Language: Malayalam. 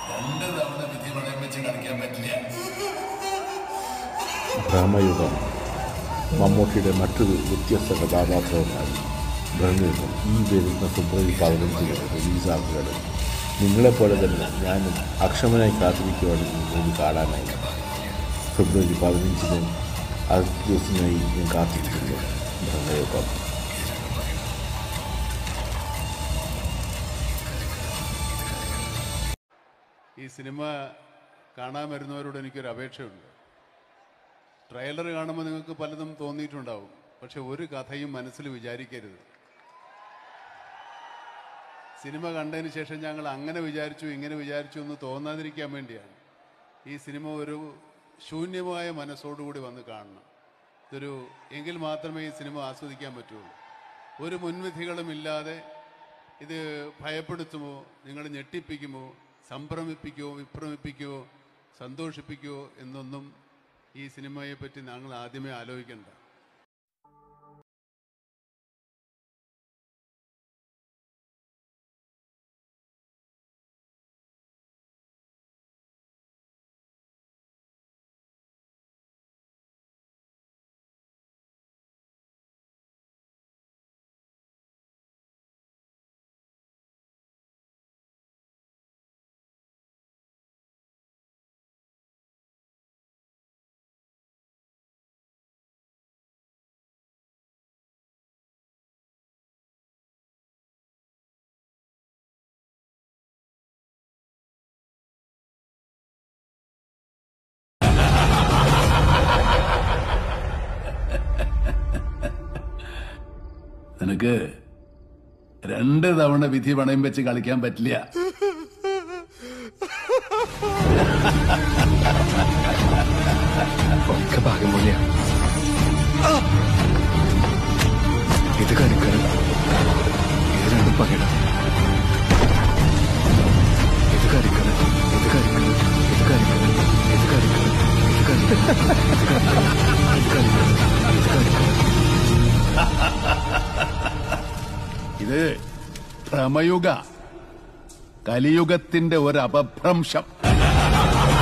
രണ്ട് തവണ വിധി പണയം വെച്ച് കളിക്കാൻ പറ്റില്ല ഭ്രമയുഗം മമ്മൂട്ടിയുടെ മറ്റൊരു വ്യത്യസ്ത കഥാപാത്രവുമായി ഭ്രമയുഗം ഈ വരുന്ന ഫെബ്രുവരി പതിനഞ്ചിന് റിലീസാകുകയാണ് നിങ്ങളെപ്പോലെ തന്നെ ഞാൻ അക്ഷമനായി കാത്തിരിക്കുകയാണ് ഈ മൂവി കാണാനായി ഫെബ്രുവരി പതിനഞ്ചിന് ആ ദിവസമായി ഞാൻ കാത്തിരിക്കുന്നു ഭ്രമയുഗം ഈ സിനിമ കാണാൻ വരുന്നവരോട് എനിക്കൊരു അപേക്ഷയുണ്ട് ട്രെയിലർ കാണുമ്പോൾ നിങ്ങൾക്ക് പലതും തോന്നിയിട്ടുണ്ടാവും പക്ഷെ ഒരു കഥയും മനസ്സിൽ വിചാരിക്കരുത് സിനിമ കണ്ടതിന് ശേഷം ഞങ്ങൾ അങ്ങനെ വിചാരിച്ചു ഇങ്ങനെ വിചാരിച്ചു എന്ന് തോന്നാതിരിക്കാൻ വേണ്ടിയാണ് ഈ സിനിമ ഒരു ശൂന്യമായ മനസ്സോടുകൂടി വന്ന് കാണണം ഇതൊരു എങ്കിൽ മാത്രമേ ഈ സിനിമ ആസ്വദിക്കാൻ പറ്റുള്ളൂ ഒരു മുൻവിധികളും ഇല്ലാതെ ഇത് ഭയപ്പെടുത്തുമോ നിങ്ങളെ ഞെട്ടിപ്പിക്കുമോ സംഭ്രമിപ്പിക്കുമോ വിഭ്രമിപ്പിക്കുമോ സന്തോഷിപ്പിക്കുമോ എന്നൊന്നും ഈ സിനിമയെ പറ്റി ഞങ്ങൾ ആദ്യമേ ആലോചിക്കണ്ട നിനക്ക് രണ്ട് തവണ വിധി പണയം വെച്ച് കളിക്കാൻ പറ്റില്ല ഒക്കെ ഭാഗ്യം പോലെയാ ഇത് കളിക്കണം ഇത് രണ്ടും പകരം ഇത് കളിക്കണം ഇത് കളിക്കണം ഇത് കളിക്കണം ഇത് കളിക്കണം ഇത് കളിക്കണം ഇത് കളിക്കണം ഇത് കളിക്കണം ഇത് കളിക്കണം ഇത് ഭ്രമയുഗ കലിയുഗത്തിന്റെ ഒരു അപഭ്രംശം